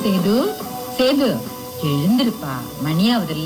சேது சேது எழுந்திருப்பா மணியாவதுல்ல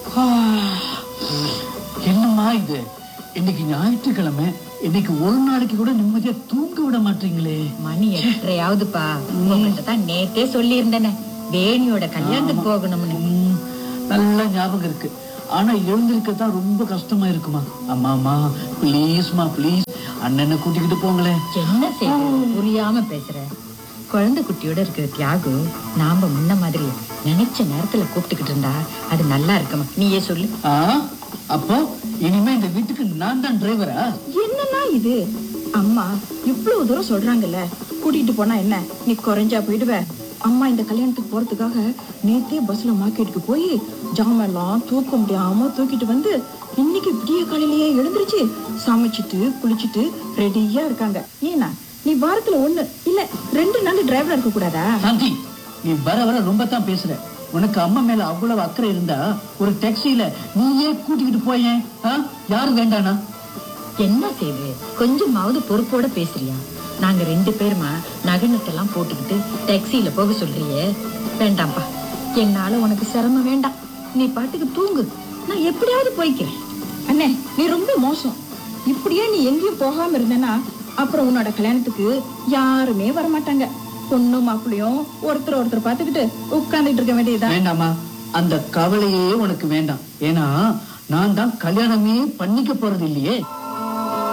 என்னம்மா இது இன்னைக்கு ஞாயிற்றுக்கிழமை இன்னைக்கு ஒரு நாளைக்கு கூட நிம்மதியா தூங்க விட மாட்டீங்களே மணி எட்டரையாவதுப்பா உங்ககிட்ட தான் நேத்தே சொல்லியிருந்தேனே வேணியோட கல்யாணத்துக்கு போகணும்னு ம், நல்ல ஞாபகம் இருக்கு ஆனா எழுந்திருக்க தான் ரொம்ப கஷ்டமா இருக்குமா அம்மா அம்மா ப்ளீஸ்மா ப்ளீஸ் அண்ணனை கூட்டிக்கிட்டு போங்களேன் என்ன சேது புரியாம பேசுற குழந்தை குட்டியோட இருக்கிற தியாகு நாம முன்ன மாதிரி நினைச்ச நேரத்துல கூப்பிட்டுக்கிட்டு இருந்தா அது நல்லா இருக்குமா நீயே சொல்லு ஆ அப்போ இனிமே இந்த வீட்டுக்கு நான் தான் டிரைவரா என்னன்னா இது அம்மா இவ்வளவு தூரம் சொல்றாங்கல்ல கூட்டிட்டு போனா என்ன நீ குறைஞ்சா போயிடுவ அம்மா இந்த கல்யாணத்துக்கு போறதுக்காக நேத்தே பஸ்ல மார்க்கெட்டுக்கு போய் ஜாமெல்லாம் தூக்க முடியாம தூக்கிட்டு வந்து இன்னைக்கு விடிய காலையிலேயே எழுந்திருச்சு சமைச்சிட்டு குளிச்சிட்டு ரெடியா இருக்காங்க ஏன்னா நீ வாரத்துல ஒண்ணு இல்ல ரெண்டு நாள் டிரைவரா இருக்க கூடாதா சாந்தி நீ வர வர ரொம்ப தான் பேசுற உனக்கு அம்மா மேல அவ்வளவு அக்கறை இருந்தா ஒரு டாக்ஸியில நீயே கூட்டிக்கிட்டு போயேன் ஆ? யாரு வேண்டானா என்ன செய்து கொஞ்சமாவது பொறுப்போட பேசுறியா நாங்க ரெண்டு பேருமா நகனத்தெல்லாம் போட்டுக்கிட்டு டாக்ஸியில போக சொல்றியே வேண்டாம்ப்பா என்னால உனக்கு சிரமம் வேண்டாம் நீ பாட்டுக்கு தூங்கு நான் எப்படியாவது போய்க்கிறேன் அண்ணே நீ ரொம்ப மோசம் இப்படியே நீ எங்கேயும் போகாம இருந்தேன்னா அப்புறம் உன்னோட கல்யாணத்துக்கு யாருமே வரமாட்டாங்க பொண்ணும் மாப்பிளையும் ஒருத்தர் ஒருத்தர் பார்த்துக்கிட்டு உட்கார்ந்துட்டு இருக்க வேண்டியதுதான் வேண்டாமா அந்த கவலையே உனக்கு வேண்டாம் ஏன்னா நான் தான் கல்யாணமே பண்ணிக்க போறது இல்லையே